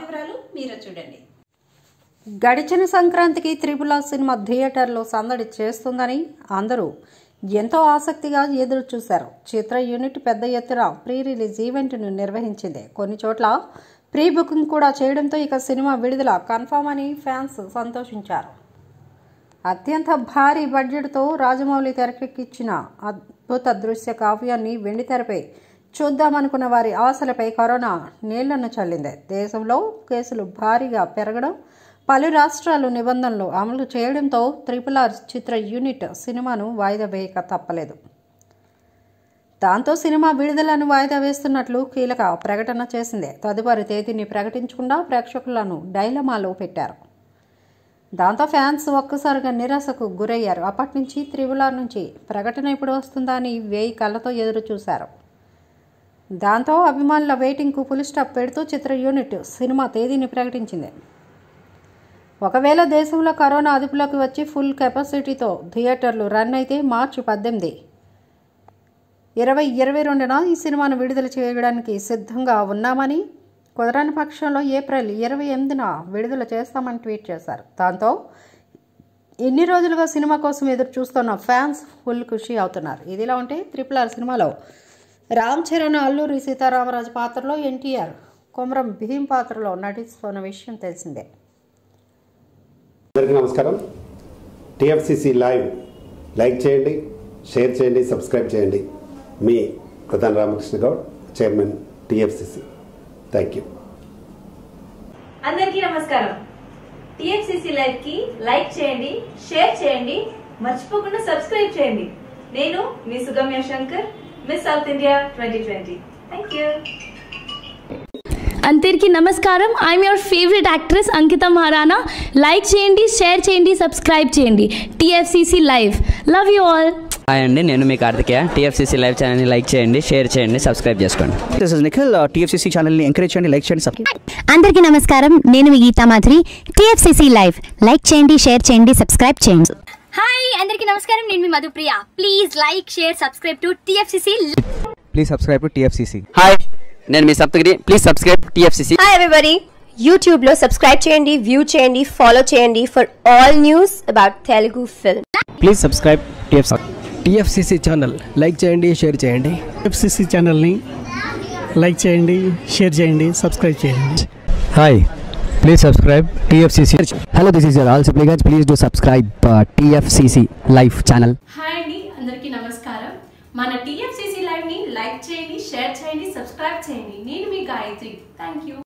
వివరాలు మీరే చూడండి గడిచిన సంక్రాంతికి త్రిపుల సినిమా థియేటర్లో సందడి చేస్తుందని అందరూ ఎంతో ఆసక్తిగా ఎదురు చూశారు చిత్ర యూనిట్ పెద్ద ఎత్తున ప్రీ రిలీజ్ ఈవెంట్ను నిర్వహించింది కొన్ని చోట్ల ప్రీ బుకింగ్ కూడా చేయడంతో ఇక సినిమా విడుదల కన్ఫామ్ అని ఫ్యాన్స్ సంతోషించారు అత్యంత భారీ బడ్జెట్తో రాజమౌళి తెరకెక్కించిన అద్భుత దృశ్య కావ్యాన్ని వెండితెరపై చూద్దామనుకున్న వారి ఆశలపై కరోనా నీళ్లను చల్లింది దేశంలో కేసులు భారీగా పెరగడం పలు రాష్ట్రాలు నిబంధనలు అమలు చేయడంతో త్రిపుల్ ఆర్ చిత్ర యూనిట్ సినిమాను వాయిదా వేయక తప్పలేదు దాంతో సినిమా విడుదలను వాయిదా వేస్తున్నట్లు కీలక ప్రకటన చేసింది తదుపరి తేదీని ప్రకటించకుండా ప్రేక్షకులను డైలమాలో పెట్టారు దాంతో ఫ్యాన్స్ ఒక్కసారిగా నిరాశకు గురయ్యారు అప్పటి నుంచి త్రిబులార్ నుంచి ప్రకటన ఎప్పుడు వస్తుందా అని వేయి కళ్ళతో ఎదురు చూశారు దాంతో అభిమానుల వెయిటింగ్కు ఫుల్ స్టాప్ పెడుతూ చిత్ర యూనిట్ సినిమా తేదీని ప్రకటించింది ఒకవేళ దేశంలో కరోనా అదుపులోకి వచ్చి ఫుల్ కెపాసిటీతో థియేటర్లు రన్ అయితే మార్చి పద్దెనిమిది ఇరవై ఇరవై రెండున ఈ సినిమాను విడుదల చేయడానికి సిద్ధంగా ఉన్నామని కుదరని పక్షంలో ఏప్రిల్ ఇరవై ఎనిమిదిన విడుదల చేస్తామని ట్వీట్ చేశారు దాంతో ఇన్ని రోజులుగా సినిమా కోసం ఎదురు చూస్తున్న ఫ్యాన్స్ ఫుల్ ఖుషి అవుతున్నారు ఇదిలా ఉంటే త్రిపుల్ ఆర్ సినిమాలో రామ్ చరణ్ అల్లూరి సీతారామరాజు పాత్రలో ఎన్టీఆర్ కొమరం భీం పాత్రలో నటిస్తున్న విషయం తెలిసిందే అందరికీ నమస్కారం టిఎఫ్సిసి లైవ్ లైక్ చేయండి షేర్ చేయండి సబ్స్క్రైబ్ చేయండి మీ ప్రధాన Ramakrishna Goud chairman TFCC thank you అందరికీ నమస్కారం టిఎఫ్సిసి లైవ్ కి లైక్ చేయండి షేర్ చేయండి మర్చిపోకుండా సబ్స్క్రైబ్ చేయండి నేను మీ Sugamya Shankar miss south India twenty twenty thank you అందరికీ నమస్కారం I'm your favourite actress Ankita Maharana like చేయండి షేర్ చేయండి సబ్స్క్రైబ్ చేయండి TFCC live love you all hi అండి నేను మీ కార్తికేయ టీఎఫ్సీసీ లైవ్ ఛానల్ని లైక్ చేయండి షేర్ చేయండి సబ్స్క్రైబ్ చేసుకోండి దిస్ ఇస్ నిఖిల్ టీఎఫ్సీసీ ఛానల్ని ఎంకరేజ్ చేయండి లైక్ చేయండి సబ్స్క్రైబ్ అందరికీ నమస్కారం నేను మీ Geetha Madhuri TFCC live like చేయండి షేర్ చేయండి సబ్స్క్రైబ్ చేయండి హాయ్ అందరికీ నమస్కారం నేను మీ Madhupriya please like share subscribe to TFCC please subscribe to TFCC hi నేను మీ Saptagiri please subscribe TFCC hi everybody YouTube లో సబ్స్క్రైబ్ చేయండి వ్యూ చేయండి ఫాలో చేయండి for all news about Telugu film please subscribe TFC TFCC channel like చేయండి share చేయండి FCC ఛానల్ని like చేయండి షేర్ చేయండి సబ్స్క్రైబ్ చేయండి hi please subscribe TFCC hello this is your all సిప్లిగన్స్ please do subscribe TFCC live channel hi అండి అందరికీ నమస్కారం మన టీఎఫ్సిసి లైవ్ని లైక్ చేయండి షేర్ చేయండి సబ్స్క్రైబ్ చేయండి నేను మీ గాయత్రి థ్యాంక్ యూ